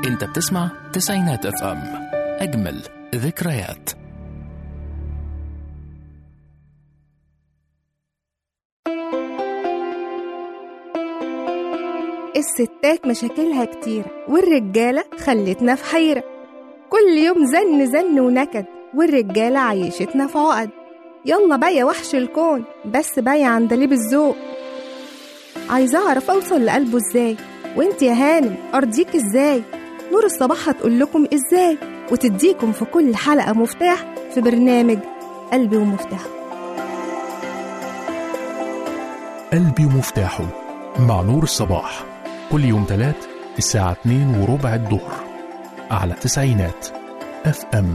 انت بتسمع تسعينات اف ام اجمل ذكريات الستات مشاكلها كتير والرجالة خلتنا في حيرة كل يوم زن زن ونكد والرجالة عيشتنا في عقد يلا بقى يا وحش الكون بس بقى يا عندليب الذوق عايزة أعرف أوصل لقلبه إزاي وإنت يا هانم أرضيك إزاي نور الصباح هتقول لكم إزاي وتديكم في كل حلقة مفتاح في برنامج قلبي ومفتاحه قلبي ومفتاحه مع نور الصباح كل يوم تلات الساعة 2 وربع الظهر على تسعينات اف ام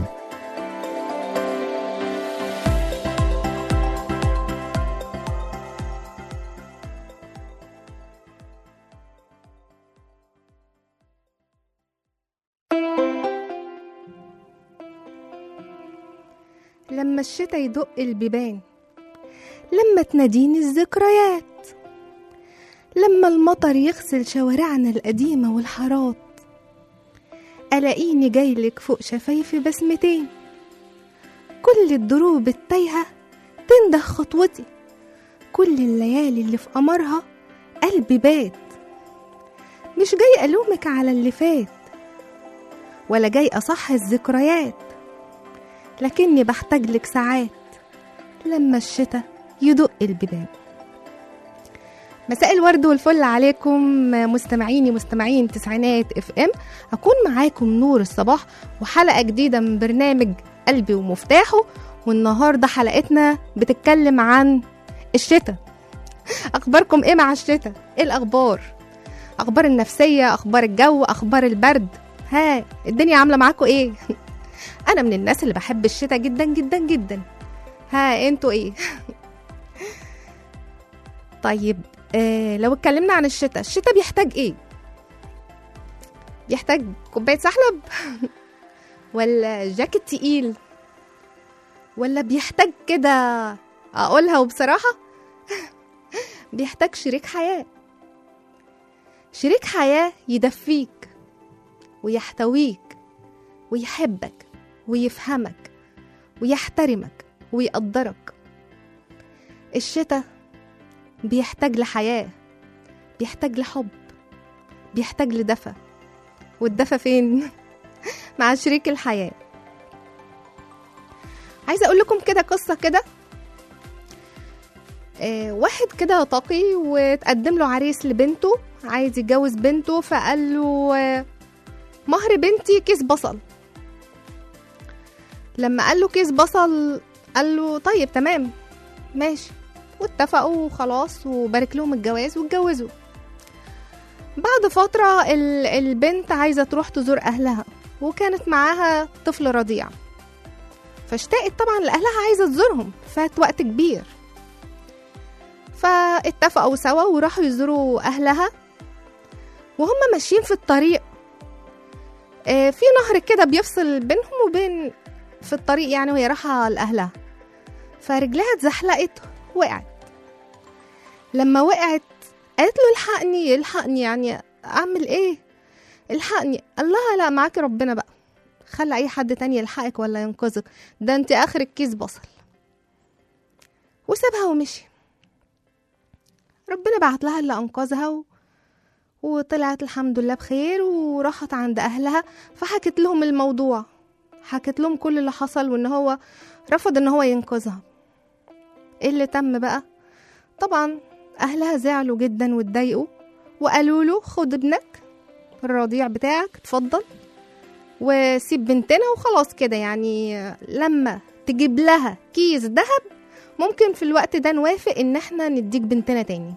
لما الشتا يدق البيبان لما تناديني الذكريات لما المطر يغسل شوارعنا القديمة والحارات ألاقيني جايلك فوق شفايفي بسمتين كل الدروب التايهة تنده خطوتي كل الليالي اللي في قمرها قلبي بات مش جاي ألومك على اللي فات ولا جاي أصح الذكريات لكني بحتاج لك ساعات لما الشتا يدق البيبان مساء الورد والفل عليكم مستمعيني مستمعين تسعينات اف ام هكون معاكم نور الصباح وحلقه جديده من برنامج قلبي ومفتاحه والنهارده حلقتنا بتتكلم عن الشتاء اخباركم ايه مع الشتاء ايه الاخبار اخبار النفسيه اخبار الجو اخبار البرد ها الدنيا عامله معاكم ايه انا من الناس اللي بحب الشتاء جدا جدا جدا ها انتوا ايه طيب آه لو اتكلمنا عن الشتاء الشتاء بيحتاج ايه بيحتاج كوبايه سحلب ولا جاكيت تقيل ولا بيحتاج كده اقولها وبصراحه بيحتاج شريك حياه شريك حياه يدفيك ويحتويك ويحبك ويفهمك ويحترمك ويقدرك الشتاء بيحتاج لحياة بيحتاج لحب بيحتاج لدفى والدفى فين؟ مع شريك الحياة عايزة أقول لكم كده قصة كده آه واحد كده تقي وتقدم له عريس لبنته عايز يتجوز بنته فقال له آه مهر بنتي كيس بصل لما قال له كيس بصل قال له طيب تمام ماشي واتفقوا وخلاص وبارك لهم الجواز واتجوزوا بعد فترة ال- البنت عايزة تروح تزور أهلها وكانت معاها طفل رضيع فاشتاقت طبعا لأهلها عايزة تزورهم فات وقت كبير فاتفقوا سوا وراحوا يزوروا أهلها وهم ماشيين في الطريق آه، في نهر كده بيفصل بينهم وبين في الطريق يعني وهي رايحة لأهلها فرجلها اتزحلقت وقعت لما وقعت قالت له الحقني الحقني يعني اعمل ايه الحقني قال لها لا معاكي ربنا بقى خلي اي حد تاني يلحقك ولا ينقذك ده انت اخر الكيس بصل وسابها ومشي ربنا بعت لها اللي انقذها و... وطلعت الحمد لله بخير وراحت عند اهلها فحكت لهم الموضوع حكت لهم كل اللي حصل وان هو رفض ان هو ينقذها ايه اللي تم بقى طبعا اهلها زعلوا جدا واتضايقوا وقالوا له خد ابنك الرضيع بتاعك اتفضل وسيب بنتنا وخلاص كده يعني لما تجيب لها كيس ذهب ممكن في الوقت ده نوافق ان احنا نديك بنتنا تاني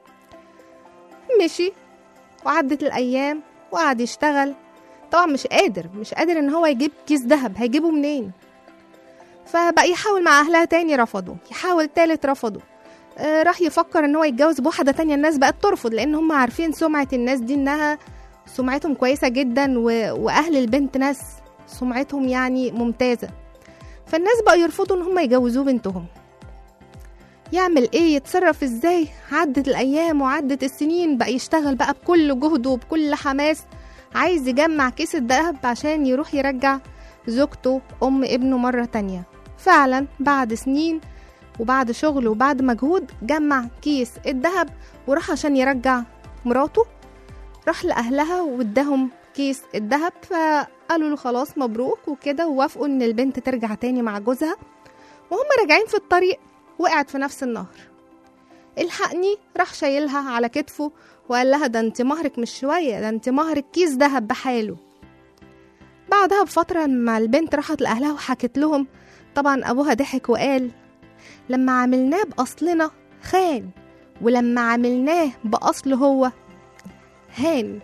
مشي وعدت الايام وقعد يشتغل طبعا مش قادر مش قادر ان هو يجيب كيس ذهب هيجيبه منين فبقى يحاول مع اهلها تاني رفضوا يحاول تالت رفضوا آه راح يفكر ان هو يتجوز بواحدة تانية الناس بقت ترفض لان هم عارفين سمعة الناس دي انها سمعتهم كويسة جدا و... واهل البنت ناس سمعتهم يعني ممتازة فالناس بقى يرفضوا ان هم يجوزوه بنتهم يعمل ايه يتصرف ازاي عدت الايام وعدت السنين بقى يشتغل بقى بكل جهده وبكل حماس عايز يجمع كيس الذهب عشان يروح يرجع زوجته أم ابنه مرة تانية فعلا بعد سنين وبعد شغل وبعد مجهود جمع كيس الذهب وراح عشان يرجع مراته راح لأهلها واداهم كيس الذهب فقالوا له خلاص مبروك وكده ووافقوا ان البنت ترجع تاني مع جوزها وهم راجعين في الطريق وقعت في نفس النهر الحقني راح شايلها على كتفه وقال لها ده انت مهرك مش شوية ده انت مهرك كيس دهب بحاله بعدها بفترة لما البنت راحت لأهلها وحكت لهم طبعا أبوها ضحك وقال لما عملناه بأصلنا خان ولما عملناه بأصل هو هان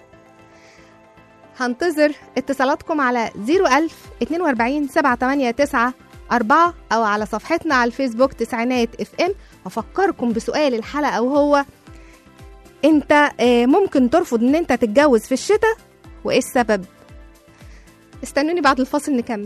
هنتظر اتصالاتكم على 01000 42 789 4 أو على صفحتنا على الفيسبوك تسعينات اف ام أفكركم بسؤال الحلقة وهو أنت آه، ممكن ترفض إن أنت تتجوز في الشتاء وإيه السبب؟ استنوني بعد الفاصل نكمل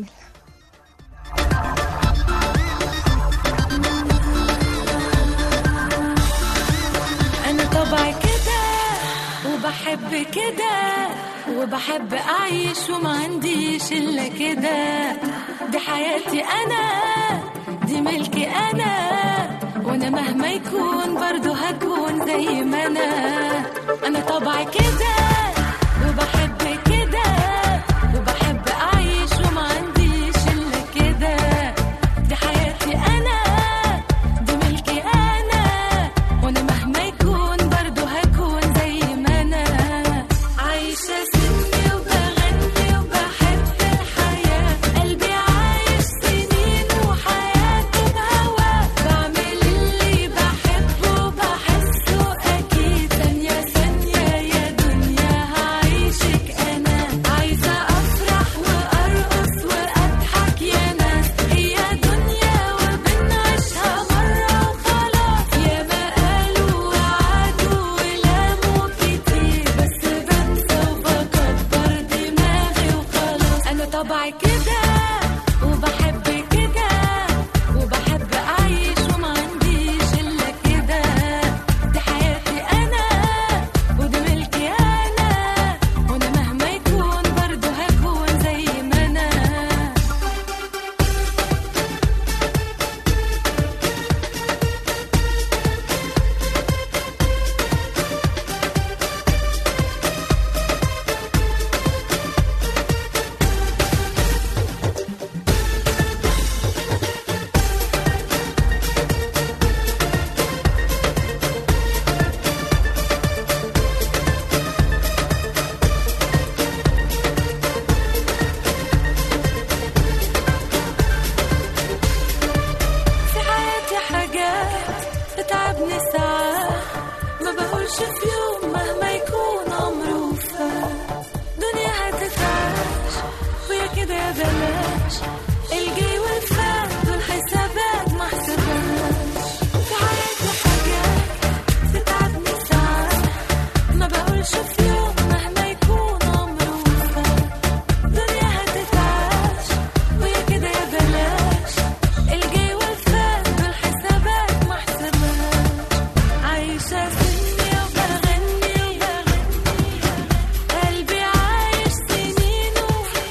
أنا طبعي كده وبحب كده وبحب أعيش وما عنديش إلا كده دي حياتي أنا دي ملكي أنا وأنا مهما يكون برضو هكون زي ما أنا أنا طبعي كده وبحب كده وبحب أعيش وما عنديش إلا كده دي حياتي أنا دي ملكي أنا وأنا مهما يكون برضو هكون زي ما أنا عايشة سني وبغني وبحب الحياة قلبي عايش سنين وحياته بهواه بعمل اللي بحبه وبحسه أكيد ثانية ثانية يا دنيا هعيشك أنا عايزة أفرح وأرقص وأضحك يا ناس هي دنيا وبنعيشها مرة وخلاص يا ما قالوا وعدوا ولاموا كتير بس بنسى وبكبر دماغي وخلاص أنا طبعي كده وبحب كده وبحب أعيش وما عنديش إلا كده دي حياتي أنا ودي ملكي أنا وأنا مهما يكون برضه هكون زي ما أنا في حياتي حاجات بتعبني ساعات ما بقولش في يوم مهما يكون عمره فات دنيا هتتعاش ويا كده يا بلاش الجي والفات والحسابات ما حسبهاش في حياتي حاجات بتعبني ساعات ما بقولش في يوم مهما يكون عمره فات دنيا هتتعاش ويا كده يا بلاش الجي والفات والحسابات ما حسبهاش عايشة سني وبغني قلبي عايش سنينه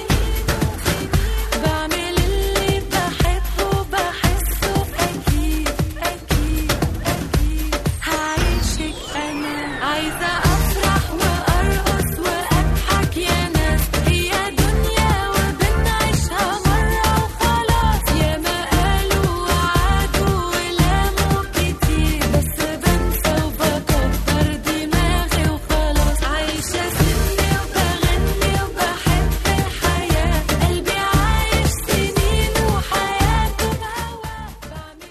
بعمل اللي بحبه وبحسه أكيد أكيد أكيد هعيشك أنا عايزة أفرح وأرقص وأضحك يا ناس هي دنيا وبنعيشها مرة وخلاص يا ما قالوا وعدوا ولاموا كتير بس بنسى وبكبر دماغي وخلاص عايشة سني وبغني وبحب الحياة قلبي عايش سنين وحياته بهواه بعمل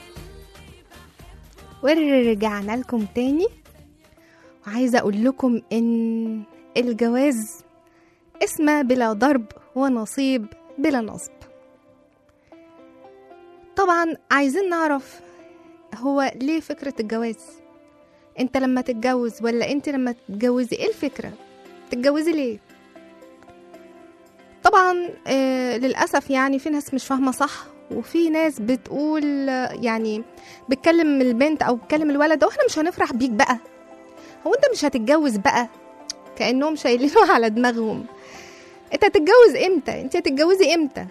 ورجعنا لكم تاني وعايزة أقول لكم إن الجواز اسمه بلا ضرب ونصيب بلا نصب طبعا عايزين نعرف هو ليه فكرة الجواز انت لما تتجوز ولا انت لما تتجوزي ايه الفكرة تتجوزي ليه طبعا آه للأسف يعني في ناس مش فاهمة صح وفي ناس بتقول آه، يعني بتكلم البنت او بتكلم الولد واحنا مش هنفرح بيك بقى هو انت مش هتتجوز بقى كانهم شايلينه على دماغهم انت هتتجوز امتى انت هتتجوزي امتى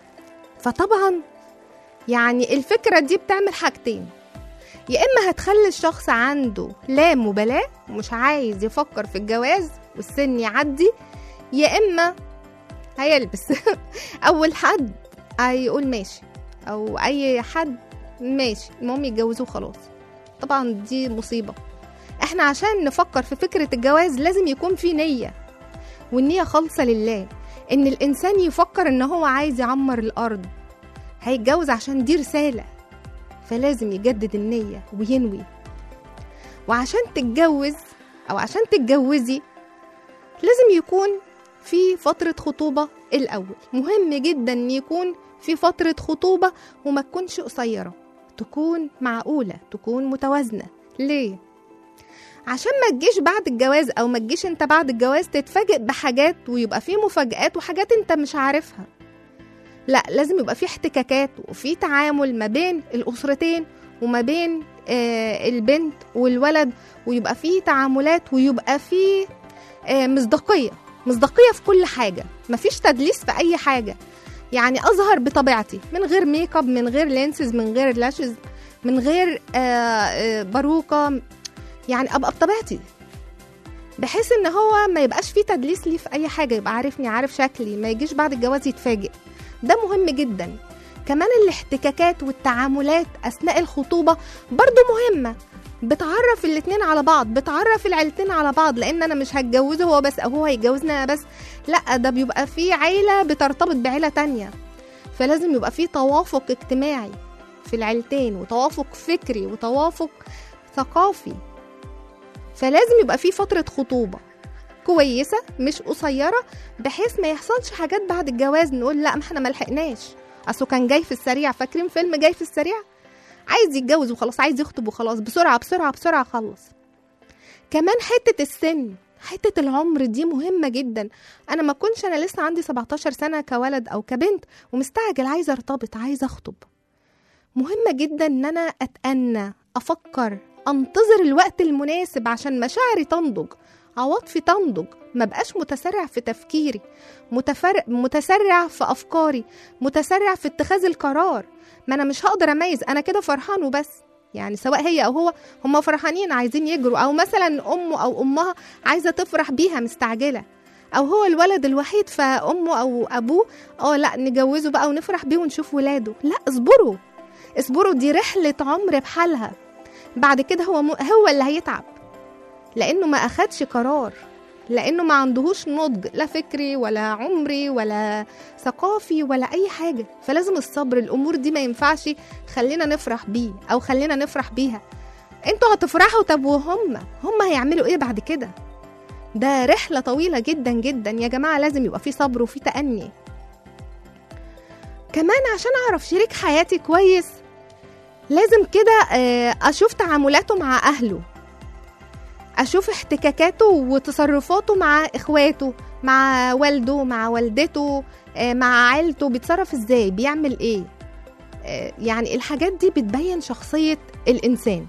فطبعا يعني الفكره دي بتعمل حاجتين يا اما هتخلي الشخص عنده لا مبالاه ومش عايز يفكر في الجواز والسن يعدي يا اما هيلبس اول حد هيقول ماشي او اي حد ماشي المهم يتجوزوه خلاص طبعا دي مصيبه احنا عشان نفكر في فكره الجواز لازم يكون في نيه والنيه خالصه لله ان الانسان يفكر ان هو عايز يعمر الارض هيتجوز عشان دي رساله فلازم يجدد النيه وينوي وعشان تتجوز او عشان تتجوزي لازم يكون في فترة خطوبة الأول مهم جدا إن يكون في فترة خطوبة وما تكونش قصيرة تكون معقولة تكون متوازنة ليه؟ عشان ما تجيش بعد الجواز أو ما تجيش أنت بعد الجواز تتفاجئ بحاجات ويبقى في مفاجآت وحاجات أنت مش عارفها لا لازم يبقى في احتكاكات وفي تعامل ما بين الأسرتين وما بين آه البنت والولد ويبقى في تعاملات ويبقى في آه مصداقية مصداقية في كل حاجة مفيش تدليس في أي حاجة يعني أظهر بطبيعتي من غير ميك اب من غير لينسز من غير لاشز من غير آه آه باروكة يعني أبقى بطبيعتي بحيث ان هو ما يبقاش فيه تدليس لي في اي حاجه يبقى عارفني عارف شكلي ما يجيش بعد الجواز يتفاجئ ده مهم جدا كمان الاحتكاكات والتعاملات اثناء الخطوبه برضو مهمه بتعرف الاتنين على بعض بتعرف العيلتين على بعض لان انا مش هتجوزه هو بس او هو هيتجوزني انا بس لا ده بيبقى في عيله بترتبط بعيله تانية فلازم يبقى في توافق اجتماعي في العيلتين وتوافق فكري وتوافق ثقافي فلازم يبقى في فترة خطوبة كويسة مش قصيرة بحيث ما يحصلش حاجات بعد الجواز نقول لا ما احنا ملحقناش اصله كان جاي في السريع فاكرين فيلم جاي في السريع عايز يتجوز وخلاص عايز يخطب وخلاص بسرعة بسرعة بسرعة خلص كمان حتة السن حتة العمر دي مهمة جدا أنا ما كنش أنا لسه عندي 17 سنة كولد أو كبنت ومستعجل عايزة أرتبط عايزة أخطب مهمة جدا إن أنا أتأنى أفكر أنتظر الوقت المناسب عشان مشاعري تنضج عواطفي تنضج ما بقاش متسرع في تفكيري متفر... متسرع في أفكاري متسرع في اتخاذ القرار ما أنا مش هقدر أميز أنا كده فرحان وبس يعني سواء هي أو هو هم فرحانين عايزين يجروا أو مثلا أمه أو أمها عايزة تفرح بيها مستعجلة أو هو الولد الوحيد فأمه أو أبوه اه لا نجوزه بقى ونفرح بيه ونشوف ولاده لا اصبروا اصبروا دي رحلة عمر بحالها بعد كده هو م... هو اللي هيتعب لانه ما اخدش قرار لانه ما عندهوش نضج لا فكري ولا عمري ولا ثقافي ولا اي حاجه فلازم الصبر الامور دي ما ينفعش خلينا نفرح بيه او خلينا نفرح بيها انتوا هتفرحوا طب وهم هم هيعملوا ايه بعد كده ده رحله طويله جدا جدا يا جماعه لازم يبقى في صبر وفي تأني كمان عشان اعرف شريك حياتي كويس لازم كده آه، اشوف تعاملاته مع اهله اشوف احتكاكاته وتصرفاته مع اخواته مع والده مع والدته آه، مع عيلته بيتصرف ازاي بيعمل ايه آه، يعني الحاجات دي بتبين شخصية الإنسان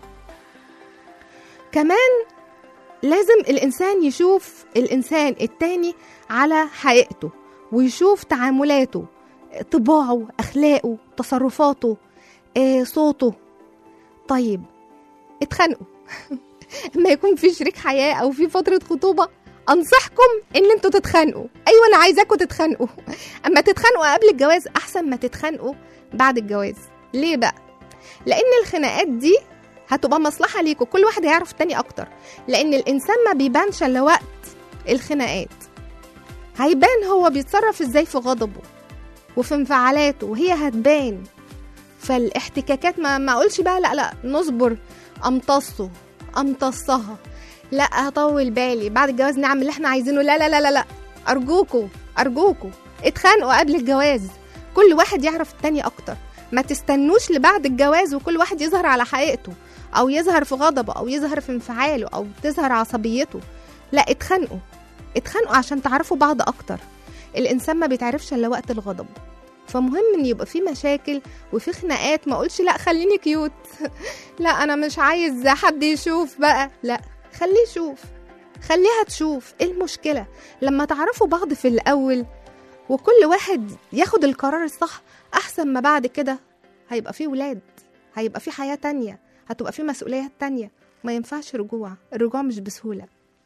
كمان لازم الإنسان يشوف الإنسان التاني على حقيقته ويشوف تعاملاته طباعه أخلاقه تصرفاته آه، صوته طيب اتخانقوا اما يكون في شريك حياه او في فتره خطوبه انصحكم ان انتوا تتخانقوا ايوه انا عايزاكم تتخانقوا اما تتخانقوا قبل الجواز احسن ما تتخانقوا بعد الجواز ليه بقى لان الخناقات دي هتبقى مصلحه ليكوا كل واحد هيعرف التاني اكتر لان الانسان ما بيبانش الا وقت الخناقات هيبان هو بيتصرف ازاي في غضبه وفي انفعالاته وهي هتبان فالاحتكاكات ما ما اقولش بقى لا لا نصبر امتصه امتصها لا هطول بالي بعد الجواز نعمل اللي احنا عايزينه لا لا لا لا لا ارجوكوا ارجوكوا اتخانقوا قبل الجواز كل واحد يعرف التاني اكتر ما تستنوش لبعد الجواز وكل واحد يظهر على حقيقته او يظهر في غضبه او يظهر في انفعاله او تظهر عصبيته لا اتخانقوا اتخانقوا عشان تعرفوا بعض اكتر الانسان ما بيتعرفش الا وقت الغضب فمهم ان يبقى في مشاكل وفي خناقات ما اقولش لا خليني كيوت لا انا مش عايز حد يشوف بقى لا خليه يشوف خليها تشوف ايه المشكله لما تعرفوا بعض في الاول وكل واحد ياخد القرار الصح احسن ما بعد كده هيبقى فيه ولاد هيبقى فيه حياه تانية هتبقى فيه مسؤوليات تانية ما ينفعش رجوع الرجوع مش بسهوله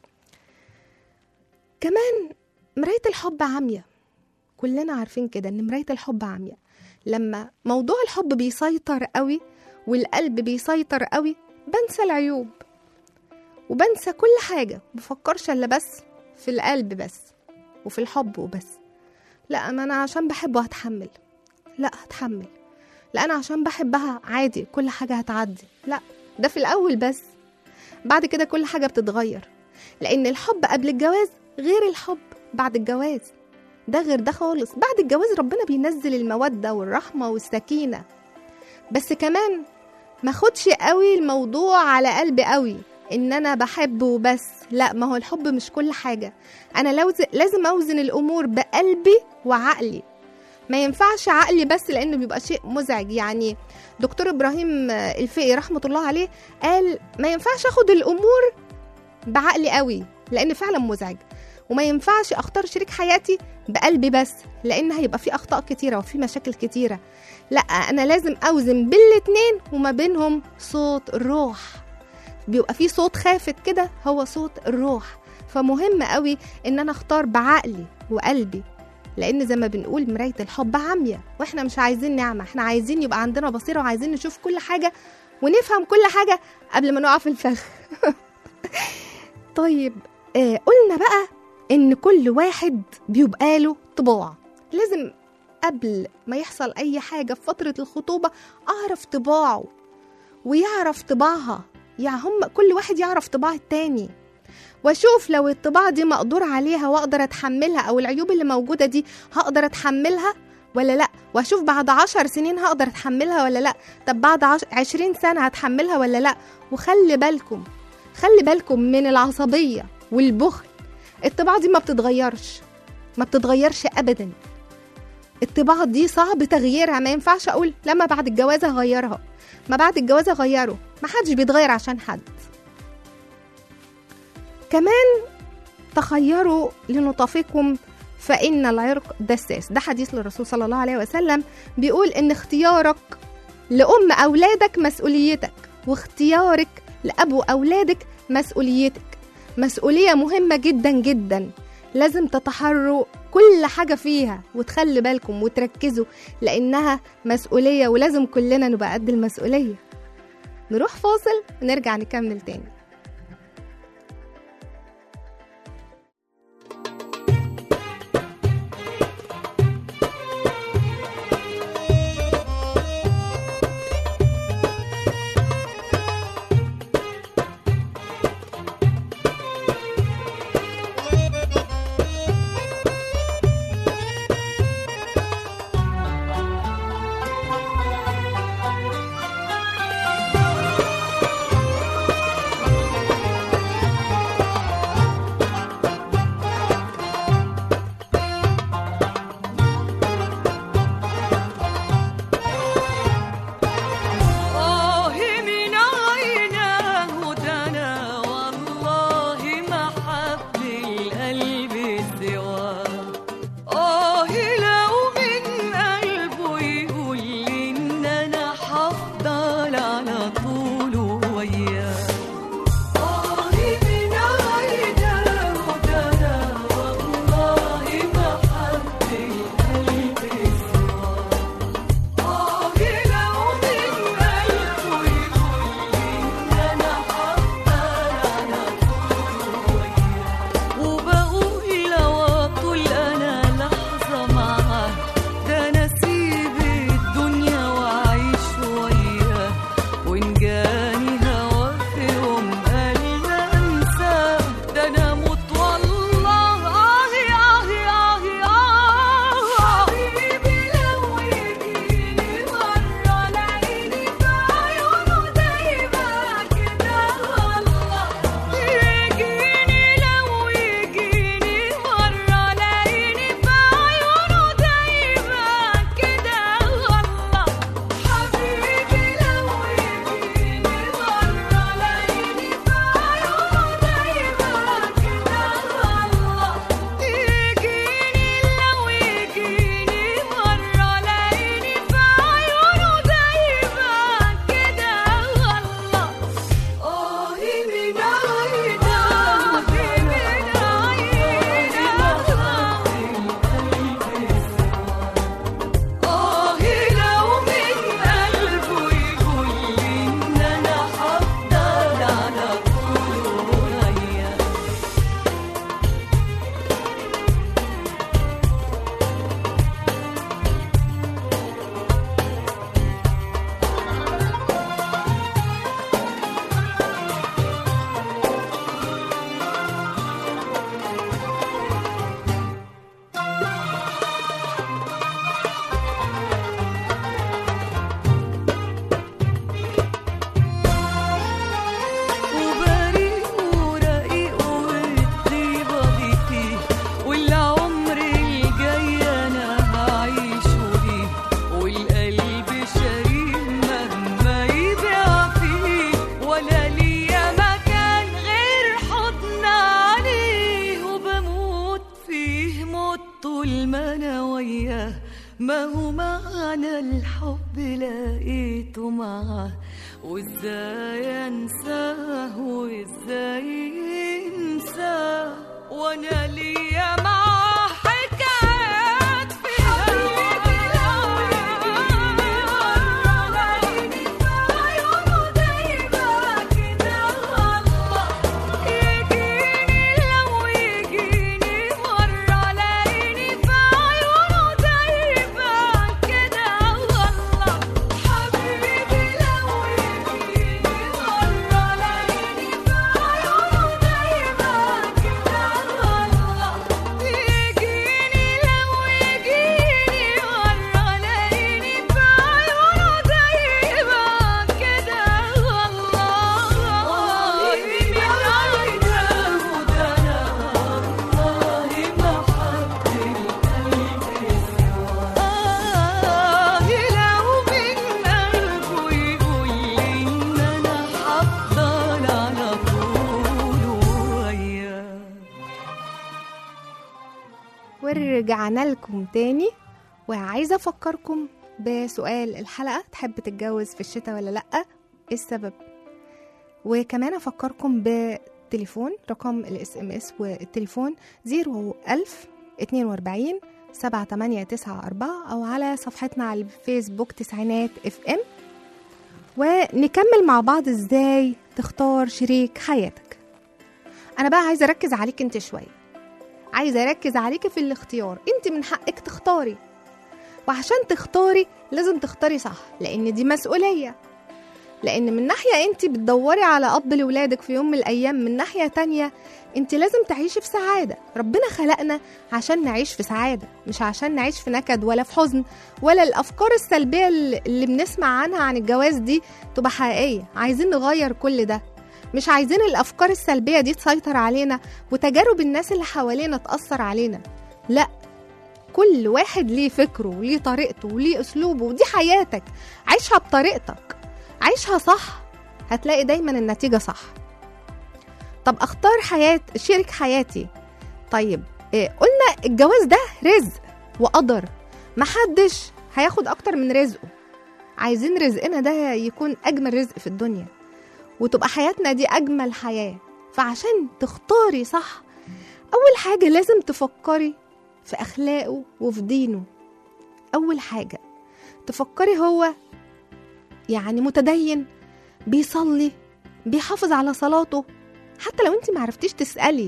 كمان مرايه الحب عاميه كلنا عارفين كده ان مرايه الحب عاميه لما موضوع الحب بيسيطر قوي والقلب بيسيطر قوي بنسى العيوب وبنسى كل حاجة بفكرش إلا بس في القلب بس وفي الحب وبس لا ما أنا عشان بحبه هتحمل لا هتحمل لا أنا عشان بحبها عادي كل حاجة هتعدي لا ده في الأول بس بعد كده كل حاجة بتتغير لأن الحب قبل الجواز غير الحب بعد الجواز ده غير ده خالص بعد الجواز ربنا بينزل المودة والرحمة والسكينة بس كمان ما خدش قوي الموضوع على قلبي قوي ان انا بحبه وبس لا ما هو الحب مش كل حاجة انا لوز- لازم اوزن الامور بقلبي وعقلي ما ينفعش عقلي بس لانه بيبقى شيء مزعج يعني دكتور ابراهيم آه، الفقي رحمه الله عليه قال ما ينفعش اخد الامور بعقلي قوي لان فعلا مزعج وما ينفعش اختار شريك حياتي بقلبي بس لان هيبقى في اخطاء كتيره وفي مشاكل كتيره لا انا لازم اوزن بين الاتنين وما بينهم صوت الروح بيبقى في صوت خافت كده هو صوت الروح فمهم قوي ان انا اختار بعقلي وقلبي لان زي ما بنقول مرايه الحب عاميه واحنا مش عايزين نعمه احنا عايزين يبقى عندنا بصيره وعايزين نشوف كل حاجه ونفهم كل حاجه قبل ما نقع في الفخ طيب آه قلنا بقى ان كل واحد بيبقى له طباع لازم قبل ما يحصل اي حاجه في فتره الخطوبه اعرف طباعه ويعرف طباعها يعني هم كل واحد يعرف طباع التاني واشوف لو الطباع دي مقدور عليها واقدر اتحملها او العيوب اللي موجوده دي هقدر اتحملها ولا لا واشوف بعد عشر سنين هقدر اتحملها ولا لا طب بعد عش... عشرين سنه هتحملها ولا لا وخلي بالكم خلي بالكم من العصبيه والبخل الطباع دي ما بتتغيرش ما بتتغيرش ابدا الطباع دي صعب تغييرها ما ينفعش اقول لما بعد الجواز هغيرها ما بعد الجواز اغيره ما حدش بيتغير عشان حد كمان تخيروا لنطفكم فإن العرق دساس ده حديث للرسول صلى الله عليه وسلم بيقول إن اختيارك لأم أولادك مسؤوليتك واختيارك لأبو أولادك مسؤوليتك مسؤولية مهمة جدا جدا لازم تتحروا كل حاجة فيها وتخلي بالكم وتركزوا لأنها مسؤولية ولازم كلنا نبقى قد المسؤولية نروح فاصل ونرجع نكمل تاني ما انا وياه ما هو معنى الحب لقيته معاه وازاي انساه وازاي ينساه وانا ليا معاه حكايات فيها يجيني لو يجيني مرة لاقيني في عيونه دايما كده والله حبيبي لو يجيني مرة لاقيني في عيونه دايما كده والله يجيني لو يجيني مرة لاقيني في عيونه دايما كده والله من عينه ده انا والله ما حد آه لو من قلبه يقول لي إن أنا هفضل على طول وياه ورجعنا لكم تاني وعايزة أفكركم بسؤال الحلقة تحب تتجوز في الشتاء ولا لأ إيه السبب وكمان أفكركم بتليفون رقم الاس ام اس والتليفون 01000 42 7894 أو على صفحتنا على الفيسبوك تسعينات اف ام ونكمل مع بعض ازاي تختار شريك حياتك انا بقى عايزه اركز عليك انت شويه عايزه اركز عليكي في الاختيار انت من حقك تختاري وعشان تختاري لازم تختاري صح لان دي مسؤوليه لان من ناحيه انت بتدوري على اب لولادك في يوم من الايام من ناحيه تانية انت لازم تعيشي في سعاده ربنا خلقنا عشان نعيش في سعاده مش عشان نعيش في نكد ولا في حزن ولا الافكار السلبيه اللي اللي بنسمع عنها عن الجواز دي تبقى حقيقيه عايزين نغير كل ده مش عايزين الافكار السلبيه دي تسيطر علينا وتجارب الناس اللي حوالينا تاثر علينا لا كل واحد ليه فكره وليه طريقته وليه اسلوبه ودي حياتك عيشها بطريقتك عيشها صح هتلاقي دايما النتيجه صح طب اختار حياه شريك حياتي طيب إيه قلنا الجواز ده رزق وقدر محدش هياخد اكتر من رزقه عايزين رزقنا ده يكون اجمل رزق في الدنيا وتبقى حياتنا دي اجمل حياه فعشان تختاري صح اول حاجه لازم تفكري في اخلاقه وفي دينه اول حاجه تفكري هو يعني متدين بيصلي بيحافظ على صلاته حتى لو انت معرفتيش تسالي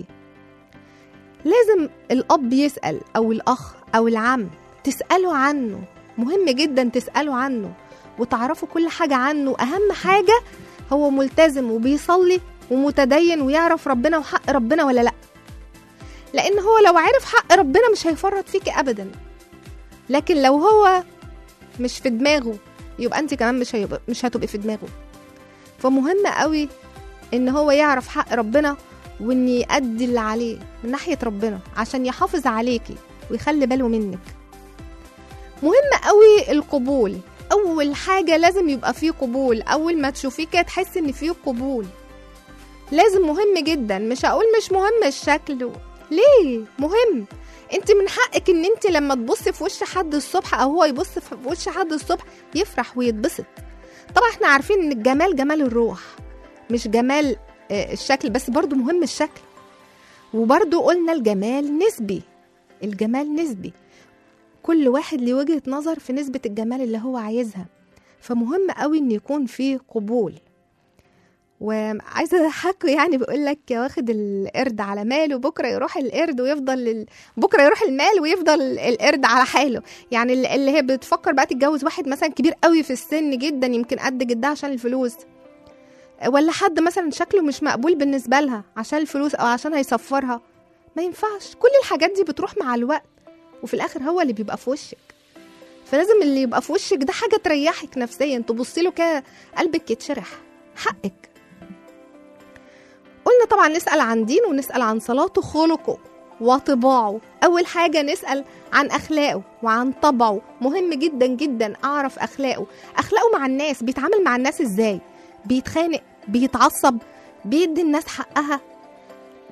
لازم الاب يسال او الاخ او العم تسالوا عنه مهم جدا تسالوا عنه وتعرفوا كل حاجه عنه اهم حاجه هو ملتزم وبيصلي ومتدين ويعرف ربنا وحق ربنا ولا لا لان هو لو عرف حق ربنا مش هيفرط فيكي ابدا لكن لو هو مش في دماغه يبقى انت كمان مش هيبقى مش هتبقي في دماغه فمهم قوي ان هو يعرف حق ربنا وان يأدي اللي عليه من ناحيه ربنا عشان يحافظ عليكي ويخلي باله منك مهم قوي القبول اول حاجه لازم يبقى فيه قبول اول ما تشوفيه كده تحسي ان فيه قبول لازم مهم جدا مش هقول مش مهم الشكل ليه مهم انت من حقك ان انت لما تبصي في وش حد الصبح او هو يبص في وش حد الصبح يفرح ويتبسط طبعا احنا عارفين ان الجمال جمال الروح مش جمال آه، الشكل بس برضو مهم الشكل وبرضو قلنا الجمال نسبي الجمال نسبي كل واحد ليه وجهة نظر في نسبة الجمال اللي هو عايزها فمهم قوي ان يكون فيه قبول وعايزه اضحكه يعني بيقول لك واخد القرد على ماله بكره يروح القرد ويفضل ال... بكره يروح المال ويفضل القرد على حاله يعني اللي- اللي هي بتفكر بقى تتجوز واحد مثلا كبير قوي في السن جدا يمكن قد جدها عشان الفلوس ولا حد مثلا شكله مش مقبول بالنسبه لها عشان الفلوس او عشان هيسفرها ما ينفعش كل الحاجات دي بتروح مع الوقت وفي الاخر هو اللي بيبقى في وشك فلازم اللي يبقى في وشك ده حاجه تريحك نفسيا تبصي له كده قلبك يتشرح حقك قلنا طبعا نسأل عن دينه ونسأل عن صلاته خلقه وطباعه أول حاجة نسأل عن أخلاقه وعن طبعه مهم جدا جدا أعرف أخلاقه أخلاقه مع الناس بيتعامل مع الناس إزاي بيتخانق بيتعصب بيدي الناس حقها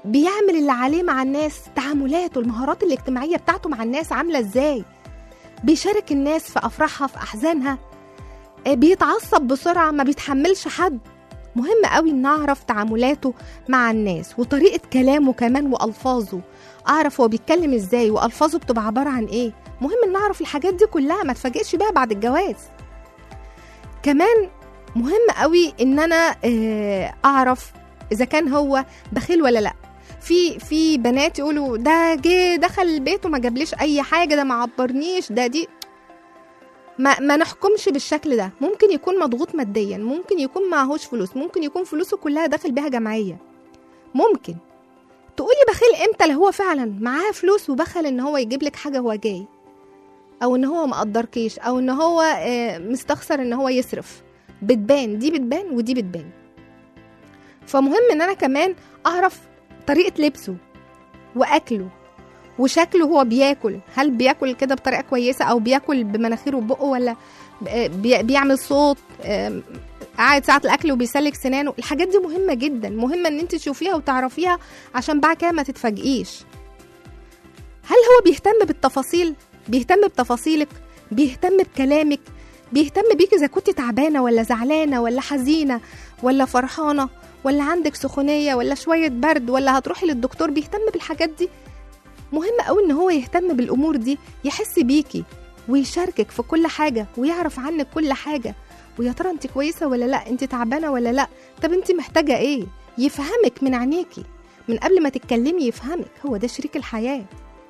بيعمل اللي عليه مع الناس تعاملاته المهارات الاجتماعية بتاعته مع الناس عاملة ازاي بيشارك الناس في أفراحها في أحزانها آه، بيتعصب بسرعة ما بيتحملش حد مهم قوي ان اعرف تعاملاته مع الناس وطريقة كلامه كمان والفاظه اعرف هو بيتكلم ازاي والفاظه بتبقى عبارة عن ايه مهم ان اعرف الحاجات دي كلها ما اتفاجئش بيها بعد الجواز كمان مهم قوي ان انا آه، اعرف اذا كان هو بخيل ولا لا في في بنات يقولوا ده جه دخل البيت وما جابليش اي حاجه ده ما عبرنيش ده دي ما, ما نحكمش بالشكل ده ممكن يكون مضغوط ماديا ممكن يكون معهوش فلوس ممكن يكون فلوسه كلها داخل بيها جمعيه ممكن تقولي بخيل امتى اللي هو فعلا معاه فلوس وبخل ان هو يجيب لك حاجه هو جاي او ان هو مقدركيش او ان هو آه، مستخسر ان هو يصرف بتبان دي بتبان ودي بتبان فمهم ان انا كمان اعرف طريقه لبسه واكله وشكله هو بياكل هل بياكل كده بطريقه كويسه او بياكل بمناخيره وبقه ولا بي- بيعمل صوت آم، قاعد ساعه الاكل وبيسلك سنانه الحاجات دي مهمه جدا مهمه ان انت تشوفيها وتعرفيها عشان بعد كده ما تتفاجئيش هل هو بيهتم بالتفاصيل بيهتم بتفاصيلك بيهتم بكلامك بيهتم بيك اذا كنت تعبانه ولا زعلانه ولا حزينه ولا فرحانه ولا عندك سخونيه ولا شويه برد ولا هتروحي للدكتور بيهتم بالحاجات دي مهم قوي ان هو يهتم بالامور دي يحس بيكي ويشاركك في كل حاجه ويعرف عنك كل حاجه ويا ترى انت كويسه ولا لا انت تعبانه ولا لا طب انت محتاجه ايه يفهمك من عينيكي من قبل ما تتكلمي يفهمك هو ده شريك الحياه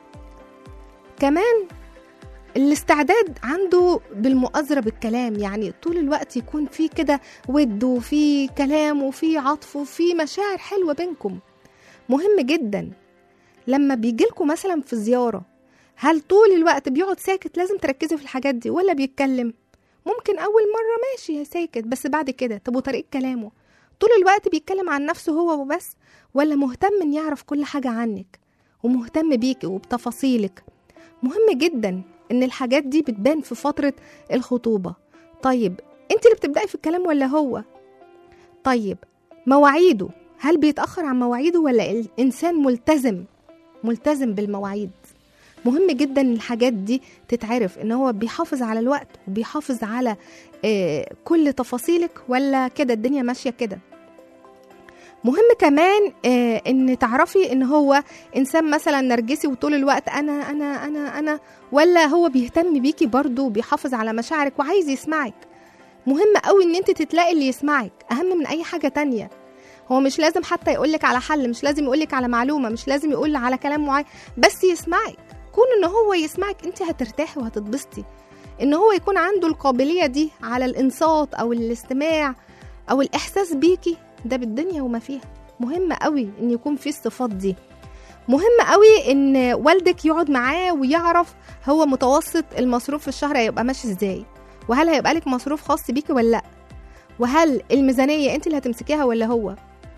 كمان الاستعداد عنده بالمؤازرة بالكلام يعني طول الوقت يكون في كده ود وفي كلام وفي عطف وفي مشاعر حلوة بينكم مهم جدا لما بيجيلكوا مثلا في زيارة هل طول الوقت بيقعد ساكت لازم تركزي في الحاجات دي ولا بيتكلم ممكن أول مرة ماشي ساكت بس بعد كده طب وطريقة كلامه طول الوقت بيتكلم عن نفسه هو وبس ولا مهتم ان يعرف كل حاجة عنك ومهتم بيكي وبتفاصيلك مهم جدا ان الحاجات دي بتبان في فترة الخطوبة طيب انت اللي بتبدأي في الكلام ولا هو طيب مواعيده هل بيتأخر عن مواعيده ولا الإنسان ملتزم ملتزم بالمواعيد مهم جدا إن الحاجات دي تتعرف ان هو بيحافظ على الوقت وبيحافظ على آه، كل تفاصيلك ولا كده الدنيا ماشية كده مهم كمان آه، ان تعرفي ان هو انسان مثلا نرجسي وطول الوقت انا انا انا انا ولا هو بيهتم بيكي برضه وبيحافظ على مشاعرك وعايز يسمعك مهم قوي ان انت تتلاقي اللي يسمعك اهم من اي حاجه تانية هو مش لازم حتى يقولك على حل مش لازم يقولك على معلومه مش لازم يقول على كلام معين بس يسمعك كون ان هو يسمعك انت هترتاحي وهتتبسطي ان هو يكون عنده القابليه دي على الانصات او الاستماع او الاحساس بيكي ده بالدنيا وما فيها مهم قوي ان يكون في الصفات دي مهم قوي ان والدك يقعد معاه ويعرف هو متوسط المصروف في الشهر هيبقى ماشي ازاي وهل هيبقى لك مصروف خاص بيكي ولا لا وهل الميزانيه انت اللي هتمسكيها ولا هو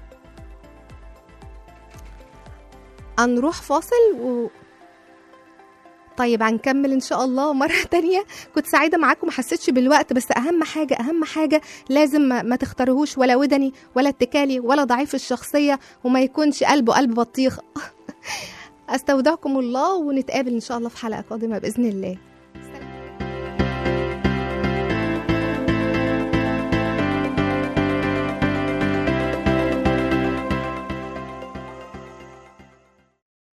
هنروح فاصل و... طيب هنكمل ان شاء الله مرة تانية كنت سعيدة معاكم ما حسيتش بالوقت بس اهم حاجة اهم حاجة لازم ما, ما تختاروهوش ولا ودني ولا اتكالي ولا ضعيف الشخصية وما يكونش قلبه قلب بطيخ استودعكم الله ونتقابل ان شاء الله في حلقة قادمة باذن الله